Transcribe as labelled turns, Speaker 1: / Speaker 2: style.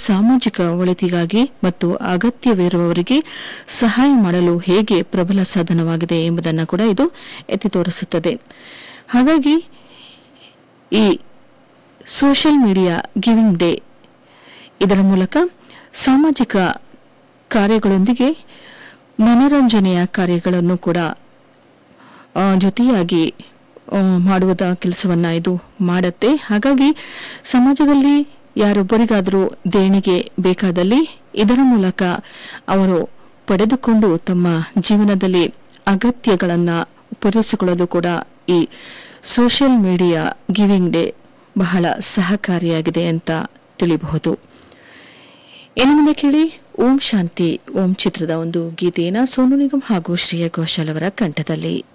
Speaker 1: ಸಾಮಾಜಿಕ ಒಳಿತಿಗಾಗಿ ಮತ್ತು ಅಗತ್ಯವಿರುವವರಿಗೆ ಸಹಾಯ ಮಾಡಲು ಹೇಗೆ ಪ್ರಬಲ ಸಾಧನವಾಗಿದೆ ಎಂಬುದನ್ನು ಕೂಡ ಇದು ಎತ್ತಿ ತೋರಿಸುತ್ತದೆ ಹಾಗಾಗಿ ಈ ಸೋಷಿಯಲ್ ಮೀಡಿಯಾ ಗಿವಿಂಗ್ ಡೇ ಇದರ ಮೂಲಕ ಸಾಮಾಜಿಕ ಕಾರ್ಯಗಳೊಂದಿಗೆ ಮನೋರಂಜನೆಯ ಕಾರ್ಯಗಳನ್ನು ಕೂಡ ಆ, ಜೊತೆಯಾಗಿ ಆ, ಮಾಡುವುದ ಕೆಲಸವನ್ನ ಇದು ಮಾಡುತ್ತೆ ಹಾಗಾಗಿ ಸಮಾಜದಲ್ಲಿ ಯಾರೊಬ್ಬರಿಗಾದರೂ ದೇಣಿಗೆ ಬೇಕಾದಲ್ಲಿ ಇದರ ಮೂಲಕ ಅವರು ಪಡೆದುಕೊಂಡು ತಮ್ಮ ಜೀವನದಲ್ಲಿ ಅಗತ್ಯಗಳನ್ನು ಪೂರೈಸಿಕೊಳ್ಳಲು ಕೂಡ ಈ ಸೋಷಿಯಲ್ ಮೀಡಿಯಾ ಗಿವಿಂಗ್ ಡೇ ಬಹಳ ಸಹಕಾರಿಯಾಗಿದೆ ಅಂತ ತಿಳಿಬಹುದು ಇನ್ನು ಮುಂದೆ ಕೇಳಿ ಓಂ ಶಾಂತಿ ಓಂ ಚಿತ್ರದ ಒಂದು ಗೀತೆಯನ್ನು ಸೋನು ನಿಗಮ್ ಹಾಗೂ ಶ್ರೇಯಾ ಘೋಷಾಲ್ ಅವರ ಕಂಠದಲ್ಲಿ